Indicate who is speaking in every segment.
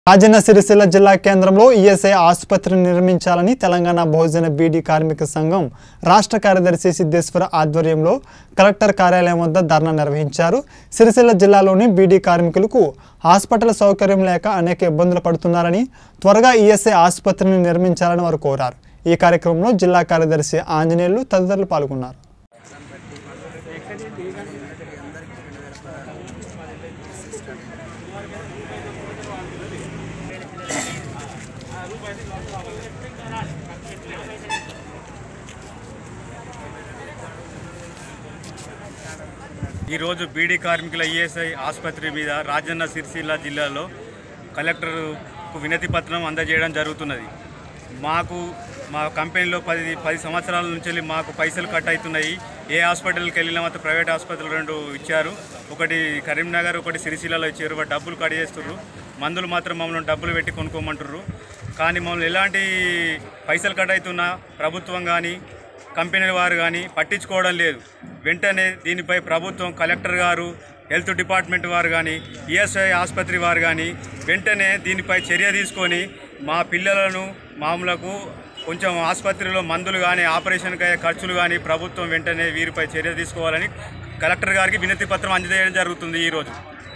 Speaker 1: రాజన్న సిరిసిల్ల జిల్లా కేంద్రంలో ఈఎస్ఐ ఆసుపత్రిని నిర్మించాలని తెలంగాణ బహుజన బీడీ కార్మిక సంఘం రాష్ట్ర కార్యదర్శి సిద్ధేశ్వర ఆధ్వర్యంలో కలెక్టర్ కార్యాలయం వద్ద ధర్నా నిర్వహించారు సిరిసిల్ల జిల్లాలోని బీడీ కార్మికులకు హాస్పిటల్ సౌకర్యం లేక అనేక ఇబ్బందులు పడుతున్నారని త్వరగా ఈఎస్ఐ ఆసుపత్రిని నిర్మించాలని వారు కోరారు ఈ కార్యక్రమంలో జిల్లా కార్యదర్శి ఆంజనేయులు తదితరులు పాల్గొన్నారు
Speaker 2: ఈరోజు బీడీ కార్మికుల ఈఎస్ఐ ఆసుపత్రి మీద రాజన్న సిరిసిల్ల జిల్లాలో కలెక్టర్కు వినతి పత్రం అందజేయడం జరుగుతున్నది మాకు మా కంపెనీలో పది పది సంవత్సరాల నుంచి వెళ్ళి మాకు పైసలు కట్ అవుతున్నాయి ఏ హాస్పిటల్కి వెళ్ళినా మాత్రం ప్రైవేట్ హాస్పిటల్ రెండు ఇచ్చారు ఒకటి కరీంనగర్ ఒకటి సిరిసిల్లలో ఇచ్చారు వాటి డబ్బులు కట్ చేస్తుర్రు మందులు మాత్రం మమ్మల్ని డబ్బులు పెట్టి కొనుక్కోమంటుర్రు కానీ మమ్మల్ని ఎలాంటి పైసలు కట్ అవుతున్నా ప్రభుత్వం కానీ కంపెనీల వారు కానీ పట్టించుకోవడం లేదు వెంటనే దీనిపై ప్రభుత్వం కలెక్టర్ గారు హెల్త్ డిపార్ట్మెంట్ వారు కానీ ఈఎస్ఐ ఆసుపత్రి వారు కానీ వెంటనే దీనిపై చర్య తీసుకొని మా పిల్లలను మామూలకు కొంచెం ఆసుపత్రిలో మందులు కానీ ఆపరేషన్కి అయ్యే ఖర్చులు కానీ ప్రభుత్వం వెంటనే వీరిపై చర్య తీసుకోవాలని కలెక్టర్ గారికి వినతి పత్రం అందజేయడం జరుగుతుంది ఈరోజు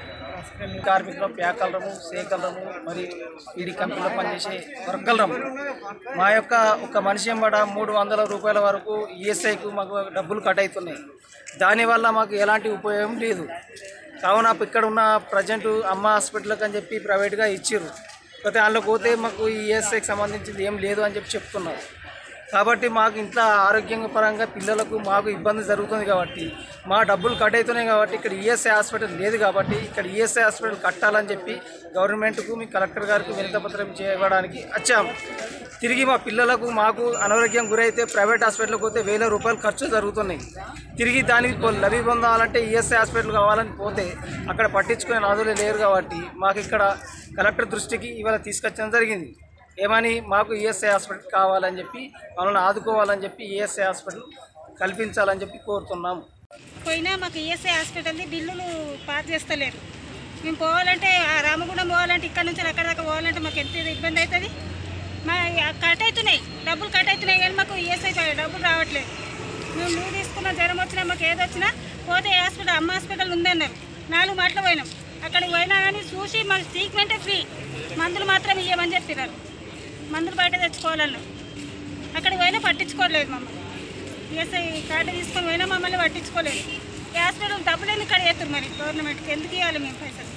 Speaker 3: కార్మికులు ప్యాకలరము సేకలరము మరి ఈడి కంపెనీలో పనిచేసే వర్కలరము మా యొక్క ఒక మనిషి ఎంబడ మూడు వందల రూపాయల వరకు ఈఎస్ఐకు మాకు డబ్బులు కట్ అవుతున్నాయి దానివల్ల మాకు ఎలాంటి ఉపయోగం లేదు కావున ఇక్కడ ఉన్న ప్రజెంట్ అమ్మ హాస్పిటల్కి అని చెప్పి ప్రైవేట్గా ఇచ్చారు అయితే అందులో పోతే మాకు ఈఎస్ఐకి సంబంధించింది ఏం లేదు అని చెప్పి చెప్తున్నారు కాబట్టి మాకు ఇంట్లో ఆరోగ్యంగా పరంగా పిల్లలకు మాకు ఇబ్బంది జరుగుతుంది కాబట్టి మా డబ్బులు కట్ అవుతున్నాయి కాబట్టి ఇక్కడ ఈఎస్ఐ హాస్పిటల్ లేదు కాబట్టి ఇక్కడ ఈఎస్ఐ హాస్పిటల్ కట్టాలని చెప్పి గవర్నమెంట్కు మీ కలెక్టర్ గారికి వినతపత్రం చేయడానికి వచ్చాము తిరిగి మా పిల్లలకు మాకు అనారోగ్యం గురైతే ప్రైవేట్ హాస్పిటల్కి పోతే వేల రూపాయలు ఖర్చు జరుగుతున్నాయి తిరిగి దానికి కొ- లభి పొందాలంటే ఈఎస్ఐ హాస్పిటల్ కావాలని పోతే అక్కడ పట్టించుకునే నాదులే లేరు కాబట్టి మాకు ఇక్కడ కలెక్టర్ దృష్టికి ఇవాళ తీసుకొచ్చడం జరిగింది ఏమని మాకు ఈఎస్ఐ హాస్పిటల్ కావాలని చెప్పి మనల్ని ఆదుకోవాలని చెప్పి ఈఎస్ఐ హాస్పిటల్ కల్పించాలని చెప్పి కోరుతున్నాము
Speaker 4: పోయినా మాకు ఈఎస్ఐ హాస్పిటల్ది బిల్లులు పాస్ చేస్తలేరు మేము పోవాలంటే ఆ రామగుండం పోవాలంటే ఇక్కడ నుంచి అక్కడ దాకా పోవాలంటే మాకు ఎంత ఇబ్బంది అవుతుంది మా కట్ అవుతున్నాయి డబ్బులు కట్ అవుతున్నాయి కానీ మాకు ఈఎస్ఐ డబ్బులు రావట్లేదు మేము నువ్వు తీసుకున్న జ్వరం వచ్చినా మాకు ఏది వచ్చినా పోతే ఏ హాస్పిటల్ అమ్మ హాస్పిటల్ ఉందన్నారు నాలుగు మాటలు పోయినాం అక్కడికి పోయినా కానీ చూసి మాకు ట్రీట్మెంటే ఫ్రీ మందులు మాత్రం ఇవ్వమని చెప్పినారు మందులు బయట తెచ్చుకోవాలన్నారు అక్కడికి పోయినా పట్టించుకోలేదు మమ్మల్ని ఈఎస్ఐ కార్డు తీసుకొని పోయినా మమ్మల్ని పట్టించుకోలేదు ఈ హాస్పిటల్ డబ్బులు ఎందుకు ఇక్కడ చేస్తారు మరి గవర్నమెంట్కి ఎందుకు ఇవ్వాలి మేము పైసలు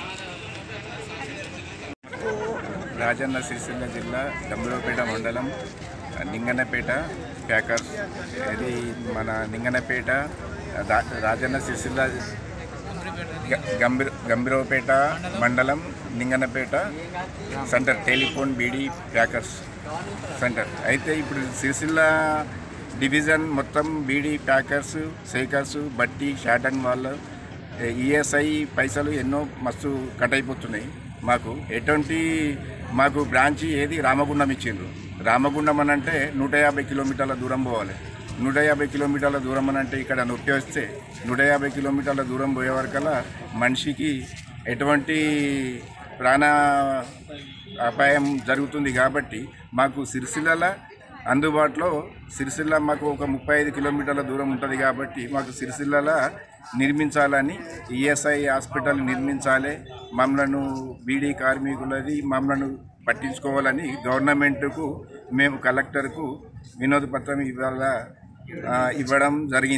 Speaker 5: రాజన్న సిరిసిల్ల జిల్లా గంభీరపేట మండలం నింగనపేట ప్యాకర్స్ ఇది మన నింగనపేట రా- రాజన్న సిరిసిల్ల గ- గంభీర గంభీరపేట మండలం Ninganapeta centre telephone beedi packers centre అయితే ఇప్పుడు సిరిసిల్ల డివిజన్ మొత్తం బీడీ ప్యాకర్స్ సేకర్స్ బట్టి షాటన్ వాళ్ళు ఈఎస్ఐ పైసలు ఎన్నో మస్తు కట్ అయిపోతున్నాయి మాకు ఎటువంటి మాకు బ్రాంచి ఏది రామగుండం ఇచ్చిండ్రు రామగుండం అని అంటే నూట యాభై కిలోమీటర్ల దూరం పోవాలి నూట యాభై కిలోమీటర్ల దూరం అని అంటే ఇక్కడ నొప్పి వస్తే నూట యాభై కిలోమీటర్ల దూరం పోయే వరకల్లా మనిషికి ఎటువంటి ప్రాణ అపాయం జరుగుతుంది కాబట్టి మాకు సిరిసిల్ల అందుబాటులో సిరిసిల్ల మాకు ఒక ముప్పై ఐదు కిలోమీటర్ల దూరం ఉంటుంది కాబట్టి మాకు సిరిసిల్ల నిర్మించాలని ఈఎస్ఐ హాస్పిటల్ నిర్మించాలి మమ్మలను బీడీ కార్మికులది మమ్మలను పట్టించుకోవాలని గవర్నమెంట్కు మేము కలెక్టర్కు వినోద పత్రం ఇవాళ ఆ, ఇవ్వడం జరిగింది